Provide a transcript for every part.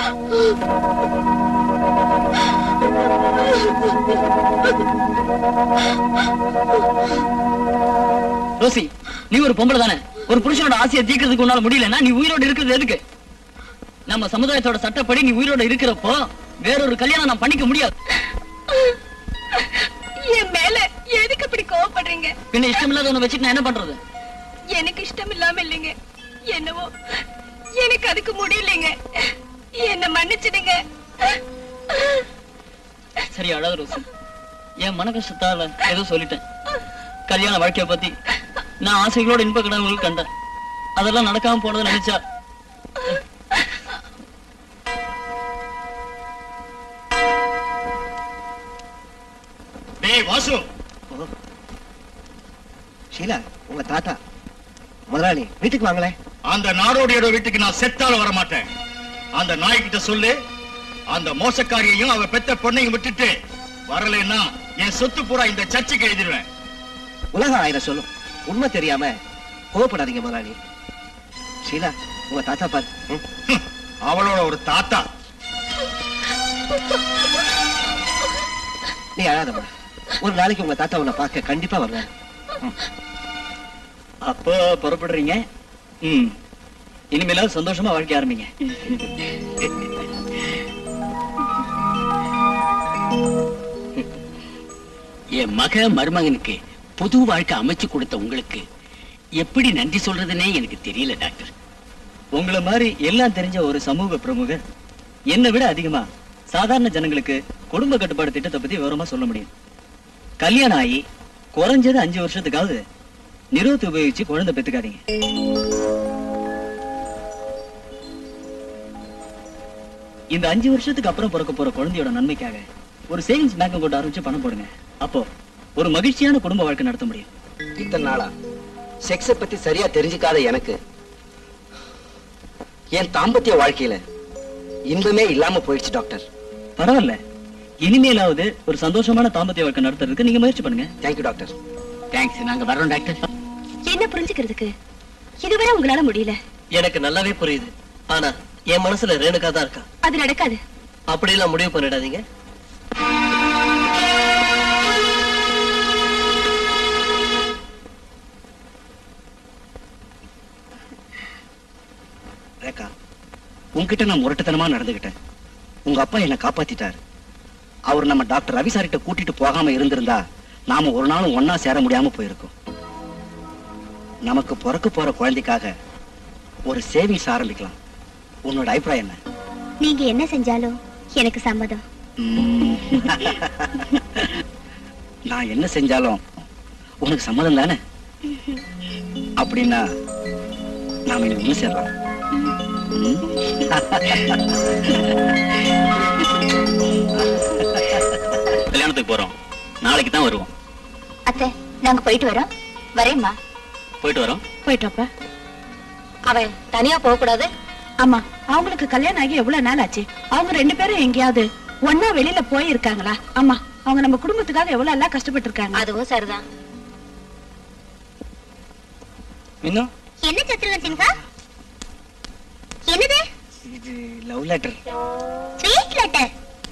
Rousey நீ ஒரு பொம்பளை தானே ஒரு புருஷனோட ஆசையை தீக்கிறதுக்கு உன்னால முடியலன்னா நீ உயிரோட இருக்கிறது எதுக்கு நம்ம சமுதாயத்தோட சட்டப்படி நீ உயிரோட இருக்கிறப்போ வேறொரு கல்யாணம் நான் பண்ணிக்க முடியாது என் மேல எதுக்கு இப்படி கோவப்படுறீங்க பின்ன இஷ்டம் இல்லாத வச்சுட்டு நான் என்ன பண்றது எனக்கு இஷ்டம் இல்லாம இல்லைங்க என்னவோ எனக்கு அதுக்கு முடியலைங்க என்ன மன்னிச்சிடுங்க சரி அழாத ரோசி என் மன கஷ்டத்தால ஏதோ சொல்லிட்டேன் கல்யாண வாழ்க்கைய பத்தி நான் ஆசைகளோட இன்ப கடவுள் கண்டேன் அதெல்லாம் நடக்காம போனதை நினைச்சா டேய் வாசு ஷீலா உங்க தாத்தா முதலாளி வீட்டுக்கு வாங்களே அந்த நாடோடியோட வீட்டுக்கு நான் செத்தால வர மாட்டேன் அந்த நாய்கிட்ட சொல்லு அந்த மோசக்காரியையும் அவ பெத்த பொண்ணையும் விட்டுட்டு வரலைன்னா என் சொத்து பூரா இந்த சர்ச்சுக்கு எழுதிடுவேன் உலகம் ஆயிரம் சொல்லும் உண்மை தெரியாம கோவப்படாதீங்க முதலாளி ஷீலா உங்க தாத்தா பாரு ம். ஹம், அவளோட ஒரு தாத்தா நீ அழாதம்மா ஒரு நாளைக்கு உங்க தாத்தா உன்னை பார்க்க கண்டிப்பா வருவாங்க அப்போ புறப்படுறீங்க ம் இனிமேலாவது சந்தோஷமா வாழ்க்கை ஆரம்பிங்க என் மக மருமகனுக்கு புது வாழ்க்கை அமைச்சு கொடுத்த உங்களுக்கு எப்படி நன்றி சொல்றதுன்னே எனக்கு தெரியல டாக்டர் உங்களை மாதிரி எல்லாம் தெரிஞ்ச ஒரு சமூக பிரமுகர் என்னை விட அதிகமா சாதாரண ஜனங்களுக்கு குடும்ப கட்டுப்பாடு திட்டத்தை பத்தி விவரமா சொல்ல முடியும் கல்யாணம் ஆகி குறைஞ்சது அஞ்சு வருஷத்துக்காவது நிறுவத்தை உபயோகிச்சு குழந்தை பெத்துக்காதீங்க இந்த அஞ்சு வருஷத்துக்கு அப்புறம் பிறக்க போற குழந்தையோட நன்மைக்காக ஒரு சேவிங்ஸ் பேங்க் அக்கௌண்ட் ஆரம்பிச்சு பணம் போடுங்க அப்போ ஒரு மகிழ்ச்சியான குடும்ப வாழ்க்கை நடத்த முடியும் இத்தனை நாளா செக்ஸ பத்தி சரியா தெரிஞ்சுக்காத எனக்கு என் தாம்பத்திய வாழ்க்கையில இன்பமே இல்லாம போயிடுச்சு டாக்டர் பரவாயில்ல இனிமேலாவது ஒரு சந்தோஷமான தாம்பத்திய வாழ்க்கை நடத்துறதுக்கு நீங்க முயற்சி பண்ணுங்க தேங்க்யூ டாக்டர் தேங்க்ஸ் நாங்க வர்றோம் டாக்டர் என்ன புரிஞ்சுக்கிறதுக்கு இதுவரை உங்களால முடியல எனக்கு நல்லாவே புரியுது ஆனா என் மனசுல ரேணுகா தான் இருக்கா அது நடக்காது அப்படியெல்லாம் முடிவு பண்ணிடாதீங்க ரேகா உன்கிட்ட நான் முரட்டுத்தனமா நடந்துகிட்டேன் உங்க அப்பா என்னை காப்பாத்திட்டாரு அவர் நம்ம டாக்டர் ரவி சார்கிட்ட கூட்டிட்டு போகாம இருந்திருந்தா நாம ஒரு நாளும் ஒன்னா சேர முடியாம போயிருக்கோம் நமக்கு பிறக்க போற குழந்தைக்காக ஒரு சேவிங்ஸ் ஆரம்பிக்கலாம் உன்னோட அபிப்பிராயம் என்ன நீங்க என்ன செஞ்சாலும் எனக்கு சம்மதம் உம். நான் என்ன செஞ்சாலும் உனக்கு சம்மதம் தானே அப்படின்னா நாம இனி ஒண்ணு சேரலாம் உம். கல்யாணத்துக்கு போறோம் நாளைக்கு தான் வருவோம் அத்தை நாங்க போயிட்டு வரோம் வரேம்மா போயிட்டு வரோம் போயிட்டோப்பா அவன் தனியா போக கூடாது ஆமா அவங்களுக்கு கல்யாணம் ஆகி எவ்வளவு நாள் ஆச்சு அவங்க ரெண்டு பேரும் எங்கேயாவது ஒன்னா வெளியில போயிருக்காங்களா ஆமா அவங்க நம்ம குடும்பத்துக்காக எவ்வளவு எல்லாம் கஷ்டப்பட்டு இருக்காங்க அதுவும் சரிதான் இன்னும் என்ன சத்ருவன்சிங்கா என்னது இது love letter sweet letter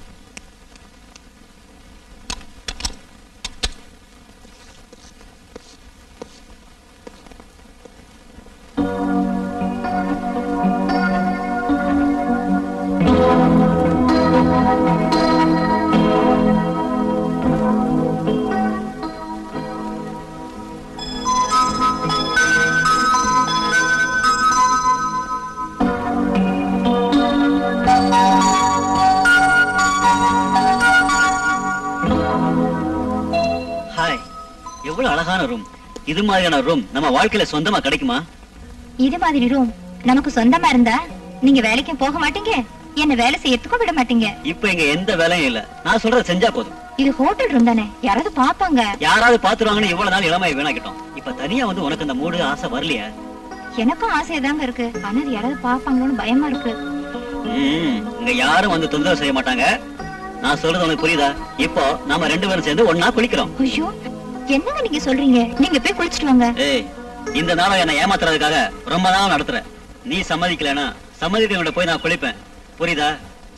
hi எவ்வளவு அழகான ரூம் இது மாதிரியான ரூம் நம்ம வாழ்க்கையில சொந்தமா கிடைக்குமா இது மாதிரி ரூம் நமக்கு சொந்தமா இருந்தா நீங்க வேலைக்கும் போக மாட்டீங்க என்ன வேலை செய்யறதுக்கும் விட மாட்டீங்க இப்ப இங்க எந்த வேலையும் இல்ல நான் சொல்றத செஞ்சா போதும் இது ஹோட்டல் ரூம் தானே யாராவது பாப்பாங்க யாராவது பாத்துருவாங்கன்னு இவ்வளவு நாள் இளமையை வீணாக்கிட்டோம் இப்ப தனியா வந்து உனக்கு இந்த மூடு ஆசை வரலையா எனக்கும் ஆசைதாங்க இருக்கு ஆனா அது யாராவது பாப்பாங்களோன்னு பயமா இருக்கு ம், இங்க யாரும் வந்து தொந்தரவு செய்ய மாட்டாங்க நான் சொல்றது உனக்கு புரியுதா இப்போ நாம ரெண்டு பேரும் சேர்ந்து ஒன்னா குளிக்கிறோம் ஐயோ என்னங்க நீங்க சொல்றீங்க நீங்க போய் குளிச்சிட்டு வாங்க ஏய் இந்த நாளை என்ன ஏமாத்துறதுக்காக ரொம்ப நாள் நடத்துற நீ சம்மதிக்கலனா சம்மதிக்கிறவங்க போய் நான் குளிப்பேன் புரியுதா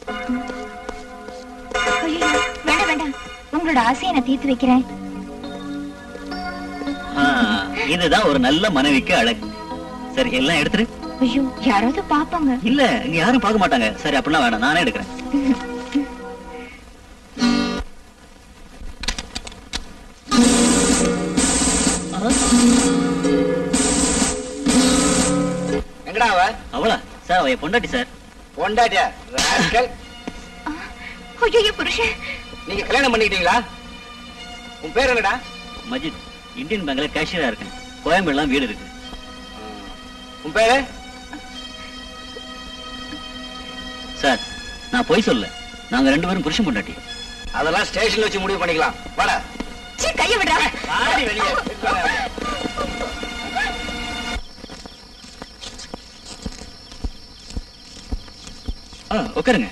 ஐயோ வேண்டாம் வேண்டாம் உங்களோட ஆசையை நான் தீர்த்து வைக்கிறேன் ஆ, இதுதான் ஒரு நல்ல மனைவிக்கு அழகு சரி எல்லாம் எடுத்துரு ஐயோ யாராவது பாப்பாங்க இல்ல இங்க யாரும் பார்க்க மாட்டாங்க சரி அப்படின்னா வேணாம் நானே எடுக்கிறேன் எங்கடா அவ அவளா சார் அவ என் பொண்டாட்டி சார் பொண்டாட்டியா ராஸ்கல். ஐயோ புருஷன் நீங்க கல்யாணம் பண்ணிக்கிட்டீங்களா உன் பேர் என்னடா மஜித் இந்தியன் பேங்க்ல கேஷியரா இருக்கேன் கோயம்பேடுலாம் வீடு இருக்கு உன் பேரு சார் நான் போய் சொல்ல நாங்க ரெண்டு பேரும் புருஷன் பொண்டாட்டி அதெல்லாம் ஸ்டேஷன்ல வச்சு முடிவு பண்ணிக்கலாம் வாடா சீ கைய விடுறா வாடி வெளியே ஆ உட்காருங்க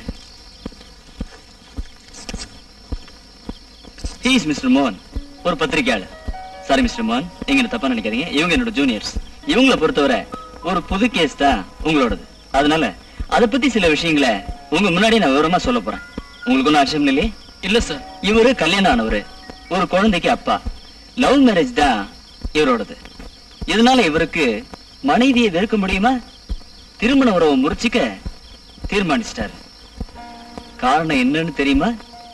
ஹீஸ் மிஸ்டர் மோகன் ஒரு பத்திரிக்கையாளர் சாரி மிஸ்டர் மோகன் நீங்க என்ன தப்பா நினைக்காதீங்க இவங்க என்னோட ஜூனியர்ஸ் இவங்கள பொறுத்தவரை ஒரு புது கேஸ் தான் உங்களோடது அதனால அதை பத்தி சில விஷயங்களை உங்க முன்னாடி நான் விவரமா சொல்ல போறேன் உங்களுக்கு ஒன்றும் ஆட்சேபம் இல்லையே இல்ல சார் இவரு கல்யாணம் ஆனவரு ஒரு குழந்தைக்கு அப்பா லவ் மேரேஜ் தான் இவரோடது இதனால இவருக்கு மனைவியை வெறுக்க முடியுமா திருமண உறவை முறிச்சிக்க தீர்மானிச்சிட்டாரு காரணம் என்னன்னு தெரியுமா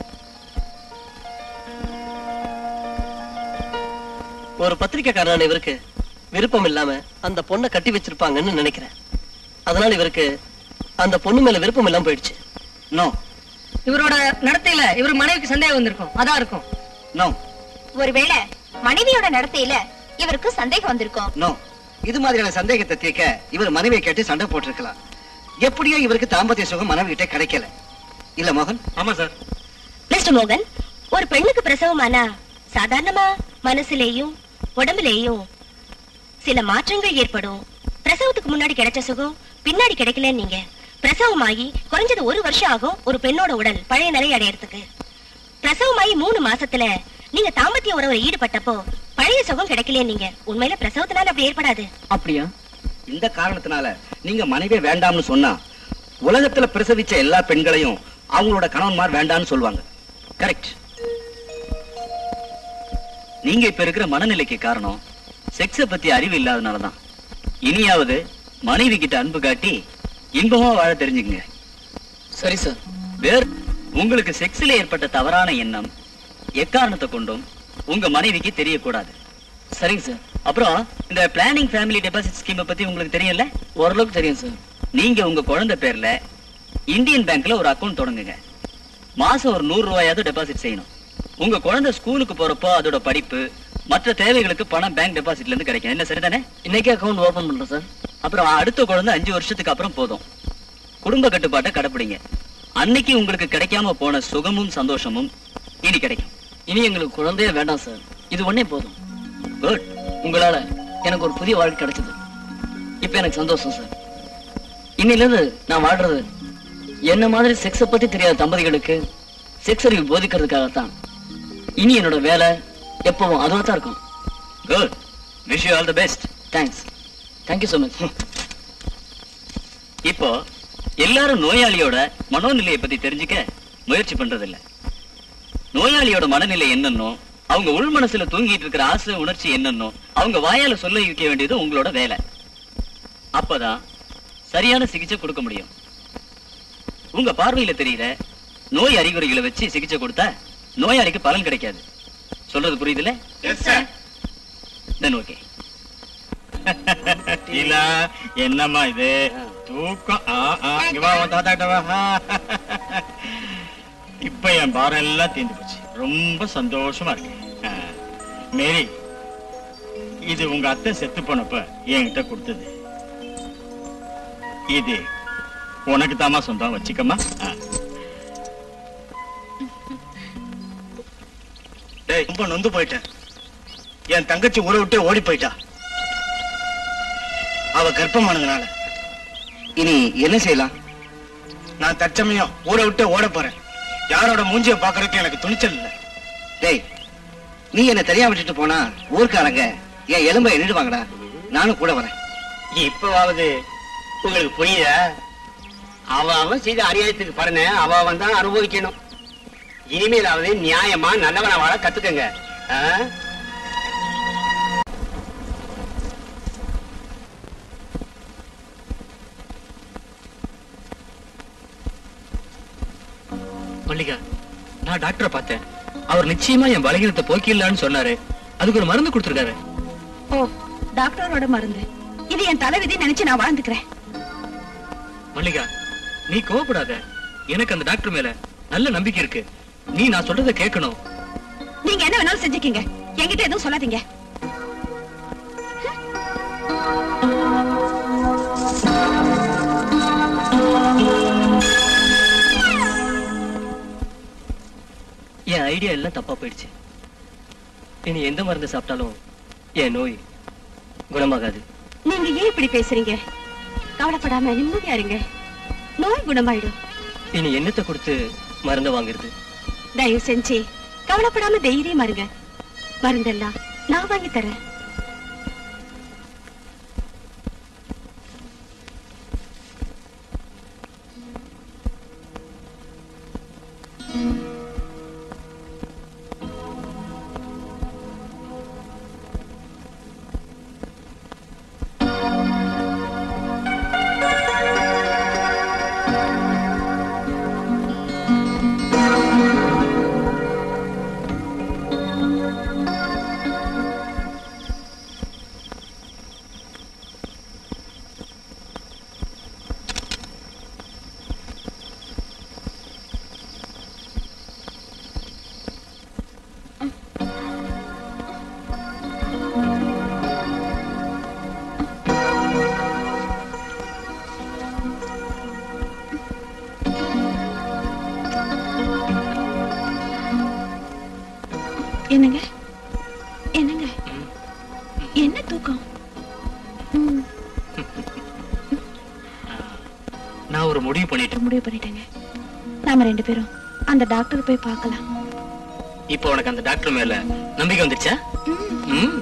ஒரு பத்திரிக்கைக்காரனான இவருக்கு விருப்பம் இல்லாம அந்த பொண்ணை கட்டி வச்சிருப்பாங்கன்னு நினைக்கிறேன் அதனால இவருக்கு அந்த பொண்ணு மேல விருப்பம் இல்லாம போயிடுச்சு நோ இவரோட நடத்தையில இவர் மனைவிக்கு சந்தேகம் வந்திருக்கும் அதான் இருக்கும் நோ ஒருவேளை மனைவியோட நடத்தையில இவருக்கு சந்தேகம் வந்திருக்கும் நோ இது மாதிரியான சந்தேகத்தை தீர்க்க இவர் மனைவியை கேட்டு சண்டை போட்டிருக்கலாம் எப்படியோ இவருக்கு தாம்பத்திய சுகம் மனைவி கிட்ட கிடைக்கல இல்ல மோகன் ஆமா சார் மிஸ்டர் மோகன் ஒரு பெண்ணுக்கு பிரசவமானா சாதாரணமா மனசுலேயும் உடம்புலேயும் சில மாற்றங்கள் ஏற்படும் பிரசவத்துக்கு முன்னாடி கிடைச்ச சுகம் பின்னாடி கிடைக்கலன்னு நீங்க பிரசவமாகி குறைஞ்சது ஒரு வருஷம் ஆகும் ஒரு பெண்ணோட உடல் பழைய நிலை அடையறதுக்கு பிரசவமாயி மூணு மாசத்துல நீங்க தாம்பத்திய உறவுல ஈடுபட்டப்போ பழைய சுகம் கிடைக்கலையே நீங்க உண்மையில பிரசவத்தினால அப்படி ஏற்படாது அப்படியா இந்த காரணத்தினால நீங்க மனைவியே வேண்டாம்னு சொன்னா உலகத்துல பிரசவிச்ச எல்லா பெண்களையும் அவங்களோட கணவன்மார் வேண்டாம்னு சொல்லுவாங்க கரெக்ட் நீங்க இப்ப இருக்கிற மனநிலைக்கு காரணம் செக்ஸ பத்தி அறிவு இல்லாதனாலதான் இனியாவது மனைவி கிட்ட அன்பு காட்டி இன்பமா வாழ தெரிஞ்சுக்குங்க சரி சார் வேறு உங்களுக்கு செக்ஸில் ஏற்பட்ட தவறான எண்ணம் எக்காரணத்தை கொண்டும் உங்க மனைவிக்கு தெரியக்கூடாது சரிங்க சார் அப்புறம் இந்த பிளானிங் ஃபேமிலி டெபாசிட் ஸ்கீமை பத்தி உங்களுக்கு தெரியல ஓரளவுக்கு தெரியும் சார் நீங்க உங்க குழந்தை பேர்ல இந்தியன் பேங்க்ல ஒரு அக்கவுண்ட் தொடங்குங்க மாசம் ஒரு நூறு ரூபாயாவது டெபாசிட் செய்யணும் உங்க குழந்தை ஸ்கூலுக்கு போறப்போ அதோட படிப்பு மற்ற தேவைகளுக்கு பணம் பேங்க் டெபாசிட்ல இருந்து கிடைக்கும் என்ன சரிதானே இன்னைக்கே அக்கவுண்ட் ஓபன் பண்றேன் சார் அப்புறம் அடுத்த குழந்தை அஞ்சு வருஷத்துக்கு அப்புறம் போதும் குடும்ப கட்டுப்பாட்டை கடைப்பிடிங்க அன்னைக்கு உங்களுக்கு கிடைக்காம போன சுகமும் சந்தோஷமும் இனி கிடைக்கும் இனி எங்களுக்கு குழந்தையே வேண்டாம் சார் இது ஒண்ணே போதும் குட் உங்களால எனக்கு ஒரு புதிய வாழ்க்கை கிடைச்சது இப்ப எனக்கு சந்தோஷம் சார் இன்னில இருந்து நான் வாழ்றது என்ன மாதிரி செக்ஸ பத்தி தெரியாத தம்பதிகளுக்கு செக்ஸ் அறிவு போதிக்கிறதுக்காகத்தான் இனி என்னோட வேலை எப்பவும் அதுவா தான் இருக்கும் good wish you all the best thanks thank you so much இப்போ எல்லாரும் நோயாளியோட மனோநிலையை பத்தி தெரிஞ்சுக்க முயற்சி பண்றதில்ல நோயாளியோட மனநிலை என்னன்னோ அவங்க உள் மனசுல தூங்கிட்டு இருக்கிற ஆசை உணர்ச்சி என்னன்னோ அவங்க வாயால சொல்ல வைக்க வேண்டியது உங்களோட வேலை அப்பதான் சரியான சிகிச்சை கொடுக்க முடியும் உங்க பார்வையில தெரியுற நோய் அறிகுறிகளை வச்சு சிகிச்சை கொடுத்தா நோயாளிக்கு பலன் கிடைக்காது சொல்றது புரியுதுல தென் ஓகே இல்ல என்னம்மா இது தூக்கம் ஆ, ஆ, இங்க வா, உன் தாத்தா கிட்ட வா. இப்ப என் பாரம் எல்லாம் தீர்ந்து போச்சு ரொம்ப சந்தோஷமா இருக்கு ஆ. மேரி இது உங்க அத்தை செத்து போனப்ப என்கிட்ட கொடுத்தது இது உனக்கு தாமா சொந்தம் வச்சுக்கம்மா ஆ. டேய் ரொம்ப நொந்து போயிட்டேன் என் தங்கச்சி ஊரை விட்டு ஓடி போயிட்டா அவ கர்ப்பமானதுனால இனி என்ன செய்யலாம் நான் தற்சமயம் ஊரை விட்டு ஓட போறேன் யாரோட மூஞ்சிய பாக்குறதுக்கு எனக்கு துணிச்சல் இல்ல டேய் நீ என்ன தனியா விட்டுட்டு போனா ஊர்க்காரங்க என் எலும்பை எண்ணிடுவாங்கடா நானும் கூட வரேன் இப்பவாவது உங்களுக்கு புரியுதா அவ அவன் செய்த அநியாயத்துக்கு பாருங்க அவ அவன் தான் அனுபவிக்கணும் இனிமேலாவது நியாயமா நல்லவனா வாழ கத்துக்கங்க ஆ? மல்லிகா நான் டாக்டரை பார்த்தேன் அவர் நிச்சயமா என் பலகீனத்தை போக்கிடலான்னு சொன்னாரு அதுக்கு ஒரு மருந்து கொடுத்துருக்காரு ஓ டாக்டரோட மருந்து இது என் தலைவிதி நினைச்சு நான் வாழ்ந்துக்கிறேன் மல்லிகா நீ கோவப்படாத எனக்கு அந்த டாக்டர் மேல நல்ல நம்பிக்கை இருக்கு நீ நான் சொல்றதை கேட்கணும் நீங்க என்ன வேணாலும் செஞ்சுக்கீங்க என்கிட்ட எதுவும் சொல்லாதீங்க என் ஐடியா எல்லாம் தப்பா போயிடுச்சு இனி எந்த மருந்து சாப்பிட்டாலும் என் நோய் குணமாகாது நீங்க ஏன் இப்படி பேசுறீங்க கவலைப்படாம நிம்மதியா இருங்க நோய் குணமாயிடும் இனி என்னத்தை கொடுத்து மருந்தை வாங்குறது தயவு செஞ்சு கவலைப்படாம தைரியமா இருங்க மருந்தெல்லாம் நான் வாங்கி தரேன் என்னங்க என்னங்க என்ன தூக்கம் ம், நான் ஒரு முடிவு பண்ணிட்டேன் முடிவு பண்ணிட்டேங்க நாம ரெண்டு பேரும் அந்த டாக்டர் போய் பார்க்கலாம் இப்போ உனக்கு அந்த டாக்டர் மேல நம்பிக்கை வந்துருச்சா ம்.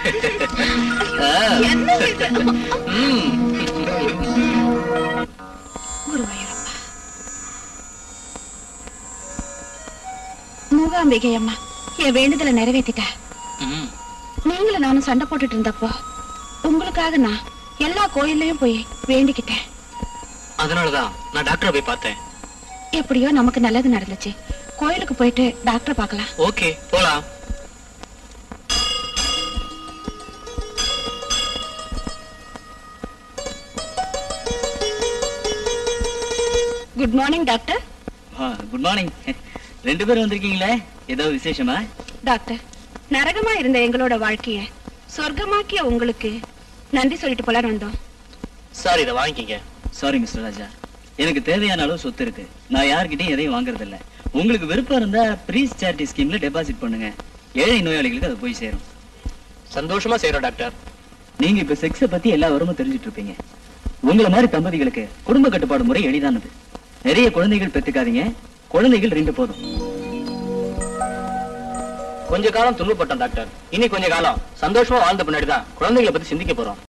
என்ன இது? ம். குருவாயூரப்பா மூகாம்பிகை அம்மா என் வேண்டுதலை நிறைவேத்திட்டா ம். நீங்களும் நானும் சண்டை போட்டுட்டு இருந்தப்போ உங்களுக்காக நான் எல்லா கோயில்லையும் போய் வேண்டிக்கிட்டேன் அதனாலதான் நான் டாக்டரை போய் பார்த்தேன் எப்படியோ நமக்கு நல்லது நடந்துச்சு கோயிலுக்கு போயிட்டு டாக்டர் பார்க்கலாம் ஓகே போலாம் good morning doctor good morning ரெண்டு பேரும் வந்திருக்கீங்களே ஏதோ விசேஷமா டாக்டர் நரகமா இருந்த எங்களோட வாழ்க்கைய சொர்க்கமாக்கிய உங்களுக்கு நன்றி சொல்லிட்டு போல வந்தோம் சார் இதை வாங்கிக்கிங்க சாரி மிஸ்டர் ராஜா எனக்கு தேவையான அளவு சொத்து இருக்கு நான் யார்கிட்டயும் எதையும் வாங்குறது இல்ல உங்களுக்கு விருப்பம் இருந்தா ப்ரீஸ் சேரிட்டி ஸ்கீம்ல டெபாசிட் பண்ணுங்க ஏழை நோயாளிகளுக்கு அது போய் சேரும் சந்தோஷமா செய்யறோம் டாக்டர் நீங்க இப்ப செக்ஸ பத்தி எல்லா விவரமும் தெரிஞ்சுட்டு இருப்பீங்க உங்கள மாதிரி தம்பதிகளுக்கு குடும்ப கட்டுப்பாடு முறை எளிதானது நிறைய குழந்தைகள் பெத்துக்காதீங்க குழந்தைகள் ரெண்டு போதும் கொஞ்ச காலம் துன்பப்பட்டோம் டாக்டர் இனி கொஞ்ச காலம் சந்தோஷமா வாழ்ந்த பின்னாடி தான் குழந்தைகளை பத்தி சிந்திக்க போறோம்